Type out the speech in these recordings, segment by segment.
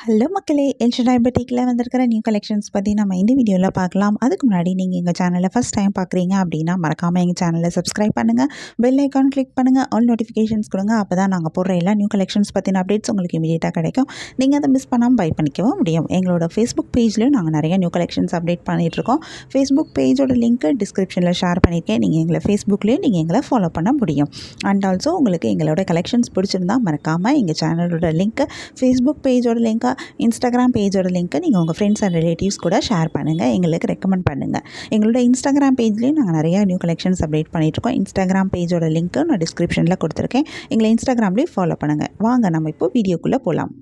hello மக்களே எல்ஷன் டயபெட்டிக்கில் வந்திருக்கிற new collections பற்றி நம்ம இந்த வீடியோவில் பார்க்கலாம் அதுக்கு முன்னாடி நீங்கள் எங்கள் சேனலை ஃபஸ்ட் டைம் பார்க்குறீங்க அப்படின்னா மறக்காமல் எங்கள் சேனலை சப்ஸ்கிரைப் பண்ணுங்கள் பெல் ஐக்கான் கிளிக் பண்ணுங்கள் ஆல் நோட்டிஃபிகேஷன்ஸ் கொடுங்க அப்போ தான் நாங்கள் போடுற எல்லா நியூ கலெக்ஷன்ஸ் பற்றின அப்டேட்ஸ் உங்களுக்கு இமீடியட்டாக கிடைக்கும் நீங்கள் அதை மிஸ் பண்ணாமல் பை பண்ணிக்கவும் முடியும் எங்களோட ஃபேஸ்புக் பேஜ்லையும் நாங்கள் நிறைய நியூ கலெக்ஷன்ஸ் அப்டேட் பண்ணிகிட்ருக்கோம் ஃபேஸ்புக் பேஜோட லிங்க்கு டிஸ்கிரிப்ஷனில் ஷேர் பண்ணியிருக்கேன் நீங்கள் எங்களை ஃபேஸ்புக்லேயும் நீங்கள் எங்களை ஃபாலோ பண்ண முடியும் அண்ட் ஆல்சோ உங்களுக்கு எங்களோட கலெக்ஷன்ஸ் பிடிச்சிருந்தா மறக்காமல் எங்கள் சேனலோட லிங்க்கு ஃபேஸ்புக் பேஜோட லிங்க்கை இன்ஸ்டாகிராம் பேஜோட லிங்க்கை நீங்கள் உங்கள் ஃப்ரெண்ட்ஸ் அண்ட் ரிலேட்டிவ்ஸ் கூட ஷேர் பண்ணுங்கள் எங்களுக்கு ரெக்கமெண்ட் பண்ணுங்கள் எங்களோட இன்ஸ்டாகிராம் பேஜ்லேயும் நாங்கள் நிறைய நியூ கலெக்ஷன்ஸ் அப்டேட் பண்ணிகிட்ருக்கோம் இன்ஸ்டாகிராம் பேஜோட லிங்க்கு நான் டிஸ்கிரிப்ஷனில் கொடுத்துருக்கேன் எங்களை இன்ஸ்டாகிராம்லேயும் ஃபாலோ பண்ணுங்கள் வாங்க நம்ம இப்போ வீடியோக்குள்ளே போகலாம்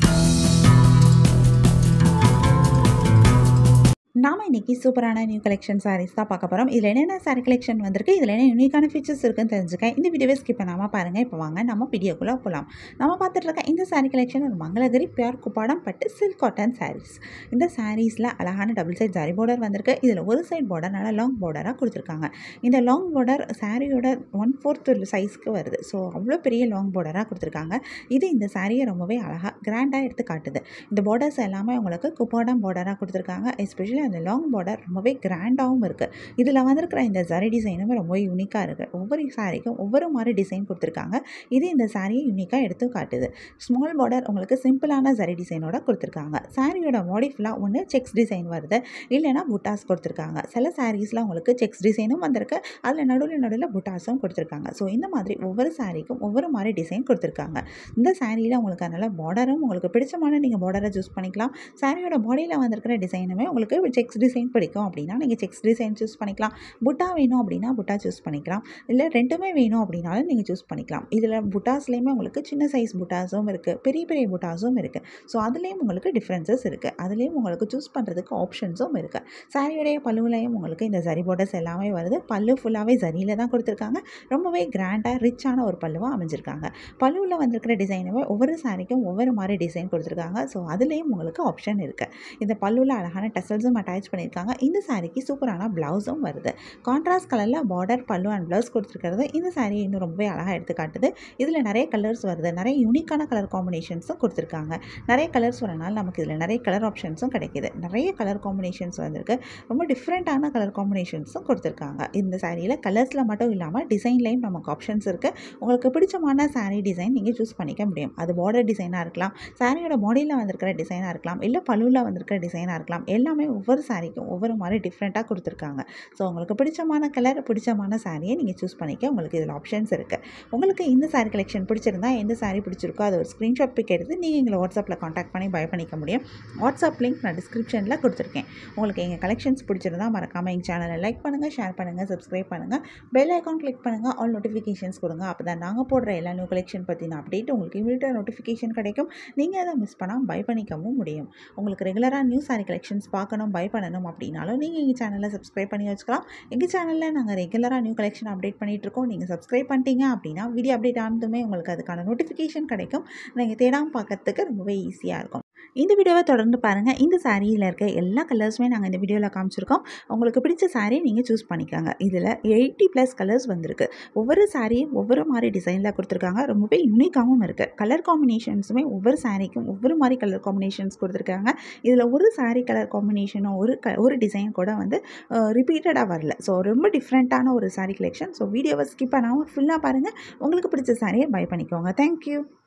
நாம் இன்றைக்கி சூப்பரான நியூ கலெக்ஷன் சாரீஸ் தான் பார்க்க போகிறோம் இதில் என்னென்ன சாரீ கலெக்ஷன் வந்திருக்கு இதில் என்ன யூனிக்கான ஃபீச்சர்ஸ் இருக்குன்னு தெரிஞ்சுக்க இந்த வீடியோவை ஸ்கிப் பண்ணாமல் பாருங்கள் இப்போ வாங்க நம்ம வீடியோக்குள்ளே போகலாம் நம்ம பார்த்துட்டு இருக்க இந்த சாரீ கலெக்ஷன் ஒரு மங்களகிரி பியூர் குப்பாடம் பட்டு சில்க் காட்டன் சாரீஸ் இந்த சாரீஸில் அழகான டபுள் சைட் ஜரி பார்டர் வந்திருக்கு இதில் ஒரு சைட் பார்டர் நல்லா லாங் பார்டராக கொடுத்துருக்காங்க இந்த லாங் பார்டர் சாரியோட ஒன் ஃபோர்த் சைஸ்க்கு வருது ஸோ அவ்வளோ பெரிய லாங் பார்டராக கொடுத்துருக்காங்க இது இந்த சாரியை ரொம்பவே அழகாக கிராண்டாக எடுத்து காட்டுது இந்த பார்டர்ஸ் எல்லாமே உங்களுக்கு குப்பாடம் பார்டராக கொடுத்துருக்காங்க எஸ்பெஷலி அந்த லாங் பார்டர் ரொம்பவே கிராண்டாகவும் இருக்குது இதில் வந்திருக்கிற இந்த ஜரி டிசைனுமே ரொம்ப யூனிக்காக இருக்குது ஒவ்வொரு சாரிக்கும் ஒவ்வொரு மாதிரி டிசைன் கொடுத்துருக்காங்க இது இந்த சாரியை யூனிக்காக எடுத்து காட்டுது ஸ்மால் பார்டர் உங்களுக்கு சிம்பிளான ஜரி டிசைனோட கொடுத்துருக்காங்க சாரியோட பாடி ஃபுல்லாக ஒன்று செக்ஸ் டிசைன் வருது இல்லைனா புட்டாஸ் கொடுத்துருக்காங்க சில சாரீஸில் உங்களுக்கு செக்ஸ் டிசைனும் வந்திருக்கு அதில் நடுவில் நடுவில் புட்டாஸும் கொடுத்துருக்காங்க ஸோ இந்த மாதிரி ஒவ்வொரு சாரிக்கும் ஒவ்வொரு மாதிரி டிசைன் கொடுத்துருக்காங்க இந்த சாரியில் உங்களுக்கு அதனால் பார்டரும் உங்களுக்கு பிடிச்சமான நீங்கள் பார்டரை சூஸ் பண்ணிக்கலாம் சாரியோட பாடியில் வந்திருக்கிற டிசைனுமே உங்களுக்கு செக்ஸ் டிசைன் பிடிக்கும் அப்படின்னா நீங்கள் செக்ஸ் டிசைன் சூஸ் பண்ணிக்கலாம் புட்டா வேணும் அப்படின்னா புட்டா சூஸ் பண்ணிக்கலாம் இல்லை ரெண்டுமே வேணும் அப்படின்னாலும் நீங்கள் சூஸ் பண்ணிக்கலாம் இதில் புட்டாஸ்லேயுமே உங்களுக்கு சின்ன சைஸ் புட்டாஸும் இருக்குது பெரிய பெரிய புட்டாஸும் இருக்குது ஸோ அதுலேயும் உங்களுக்கு டிஃப்ரென்சஸ் இருக்குது அதுலேயும் உங்களுக்கு சூஸ் பண்ணுறதுக்கு ஆப்ஷன்ஸும் இருக்குது சாரியுடைய பல்லுவிலையும் உங்களுக்கு இந்த ஜரி பார்டர்ஸ் எல்லாமே வருது பல்லு ஃபுல்லாகவே ஜரியில் தான் கொடுத்துருக்காங்க ரொம்பவே கிராண்டாக ரிச்சான ஒரு பல்லுவாக அமைஞ்சிருக்காங்க பல்லுவில் வந்திருக்கிற டிசைனுமே ஒவ்வொரு சாரிக்கும் ஒவ்வொரு மாதிரி டிசைன் கொடுத்துருக்காங்க ஸோ அதுலேயும் உங்களுக்கு ஆப்ஷன் இருக்குது இந்த பல்லுவில் அழகான டசல்ஸும் அட்டாச் பண்ணியிருக்காங்க இந்த சாரிக்கு சூப்பரான ப்ளவுஸும் வருது கான்ட்ராஸ்ட் கலரில் பார்டர் பல்லு அண்ட் ப்ளவுஸ் கொடுத்துருக்கிறது இந்த சாரியை இன்னும் ரொம்பவே அழகாக எடுத்து காட்டுது இதில் நிறைய கலர்ஸ் வருது நிறைய யூனிக்கான கலர் காம்பினேஷன்ஸும் கொடுத்துருக்காங்க நிறைய கலர்ஸ் வரனால நமக்கு இதில் நிறைய கலர் ஆப்ஷன்ஸும் கிடைக்கிது நிறைய கலர் காம்பினேஷன்ஸ் வந்திருக்கு ரொம்ப டிஃப்ரெண்ட்டான கலர் காம்பினேஷன்ஸும் கொடுத்துருக்காங்க இந்த சாரியில் கலர்ஸில் மட்டும் இல்லாமல் டிசைன்லேயும் நமக்கு ஆப்ஷன்ஸ் இருக்குது உங்களுக்கு பிடிச்சமான சாரீ டிசைன் நீங்கள் சூஸ் பண்ணிக்க முடியும் அது பார்டர் டிசைனாக இருக்கலாம் சாரியோட பாடியில் வந்திருக்கிற டிசைனாக இருக்கலாம் இல்லை பல்லுவில் வந்திருக்கிற டிசைனாக இருக்கலாம் எல்லாமே ஒவ்வொரு சாரிக்கும் ஒவ்வொரு மாதிரி டிஃப்ரெண்ட்டாக கொடுத்துருக்காங்க ஸோ உங்களுக்கு பிடிச்சமான கலர் பிடிச்சமான சாரியை நீங்கள் சூஸ் பண்ணிக்க உங்களுக்கு இதில் ஆப்ஷன்ஸ் இருக்குது உங்களுக்கு இந்த சாரீ கலெக்ஷன் பிடிச்சிருந்தா எந்த சாரீ பிடிச்சிருக்கோ அதை ஒரு ஸ்க்ரீன்ஷாட் பிக் எடுத்து நீங்கள் எங்களை வாட்ஸ்அப்பில் காண்டாக்ட் பண்ணி பை பண்ணிக்க முடியும் வாட்ஸ்அப் லிங்க் நான் டிஸ்கிரிப்ஷனில் கொடுத்துருக்கேன் உங்களுக்கு எங்கள் கலெக்ஷன்ஸ் பிடிச்சிருந்தா மறக்காமல் எங்கள் சேனலை லைக் பண்ணுங்கள் ஷேர் பண்ணுங்கள் சப்ஸ்கிரைப் பண்ணுங்கள் பெல் ஐக்கான் கிளிக் பண்ணுங்கள் ஆல் நோட்டிஃபிகேஷன்ஸ் கொடுங்க அப்போ தான் நாங்கள் போடுற எல்லா நியூ கலெக்ஷன் பற்றின அப்டேட் உங்களுக்கு இமீடியட்டாக நோட்டிஃபிகேஷன் கிடைக்கும் நீங்கள் அதை மிஸ் பண்ணாமல் பை பண்ணிக்கவும் முடியும் உங்களுக்கு ரெகுலராக நியூ சாரி கலெக்ஷன்ஸ் பார்க்கணும் பை பண்ணணும் அப்படின்னாலும் நீங்கள் எங்கள் சேனலை சப்ஸ்கிரைப் பண்ணி வச்சுக்கலாம் எங்கள் சேனலில் நாங்கள் ரெகுலராக நியூ கலெக்ஷன் அப்டேட் பண்ணிகிட்ருக்கோம் நீங்கள் சப்ஸ்கிரைப் பண்ணிட்டீங்க அப்படின்னா வீடியோ அப்டேட் ஆனதுமே உங்களுக்கு அதுக்கான நோட்டிஃபிகேஷன் கிடைக்கும் நீங்கள் தேடாமல் பார்க்கறதுக்கு ரொம்பவே ஈஸியாக இருக்கும் இந்த வீடியோவை தொடர்ந்து பாருங்கள் இந்த சாரியில் இருக்க எல்லா கலர்ஸுமே நாங்கள் இந்த வீடியோவில் காமிச்சிருக்கோம் உங்களுக்கு பிடிச்ச சாரீ நீங்கள் சூஸ் பண்ணிக்கோங்க இதில் எயிட்டி ப்ளஸ் கலர்ஸ் வந்திருக்கு ஒவ்வொரு சாரியும் ஒவ்வொரு மாதிரி டிசைனில் கொடுத்துருக்காங்க ரொம்பவே யூனிக்காகவும் இருக்குது கலர் காம்பினேஷன்ஸுமே ஒவ்வொரு சாரீக்கும் ஒவ்வொரு மாதிரி கலர் காம்பினேஷன்ஸ் கொடுத்துருக்காங்க இதில் ஒரு சாரீ கலர் காம்பினேஷனும் ஒரு க ஒரு டிசைன் கூட வந்து ரிப்பீட்டடாக வரல ஸோ ரொம்ப டிஃப்ரெண்ட்டான ஒரு சாரீ கலெக்ஷன் ஸோ வீடியோவை ஸ்கிப் பண்ணாமல் ஃபுல்லாக பாருங்கள் உங்களுக்கு பிடிச்ச சாரியை பை பண்ணிக்கோங்க தேங்க்யூ